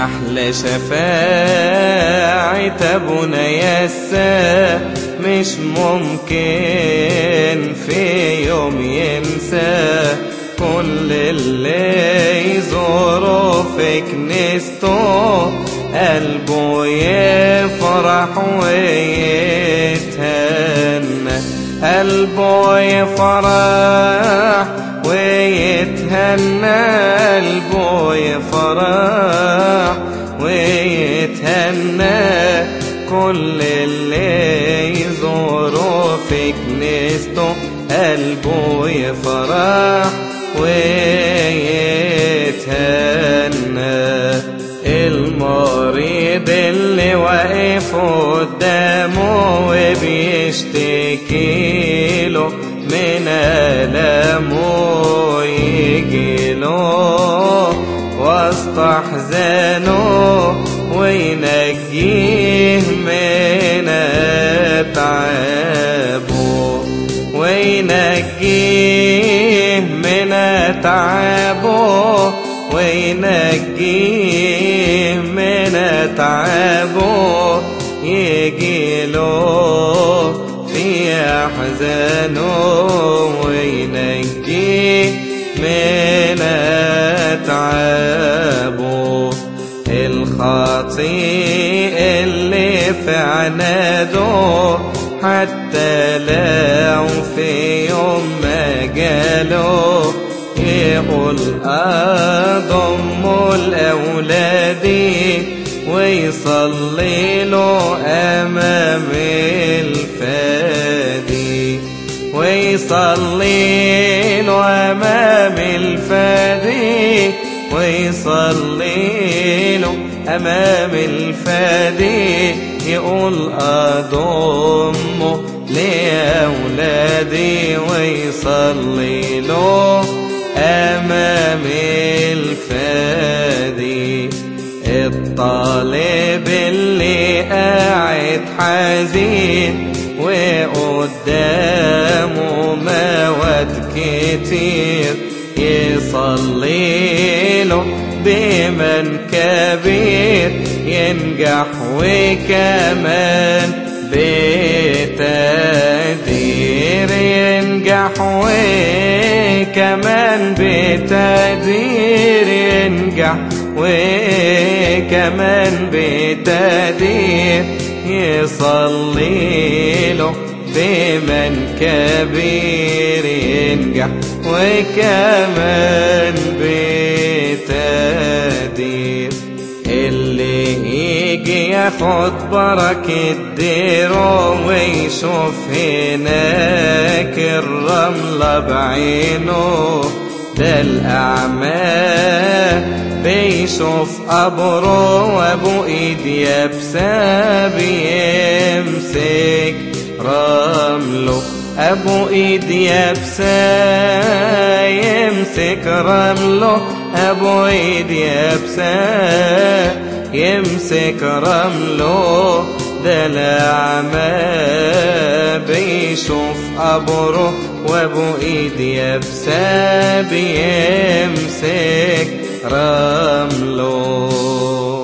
أحلى شفاعة أبونا يسا مش ممكن في يوم ينسى كل اللي يزوره في كنيسته قلبه يفرح ويتهنى قلبه يفرح ويتهنى قلبه يفرح ويتهنى كل اللي يزوره في كنيسته قلبه يفرح ويتهنى المريض اللي واقف قدامه وبيشتكي له من ألمه يجي له وسط أحزانه وينجيه من تعبه وينجيه من تعبه وينجيه من تعبه يجي له في أحزانه وينجيه من تعبه الخطيء اللي في عناده حتى لو في يوم ما جاله يقول أضم الأولاد ويصلي له أمام الفادي ويصلي له أمام الفادي ويصلي له أمام الفادي يقول أضمه لأولادي ويصلي له أمام الفادي الطالب اللي قاعد حزين وقدامه مواد كتير يصلي له بمن كبير ينجح وكمان بتقدير ينجح وكمان بتقدير ينجح وكمان بتقدير يصلي له بمن كبير ينجح وكمان بتقدير اللي يجي ياخد بركة ديره ويشوف هناك الرملة بعينه ده الأعمى بيشوف قبره وابو ايد يابسة بيمسك رمله ابو ايد يابسة يمسك رمله ابو ايد يابسة يمسك رمله ده الأعمى بيشوف قبره وابو ايد يابسة بيمسك رمله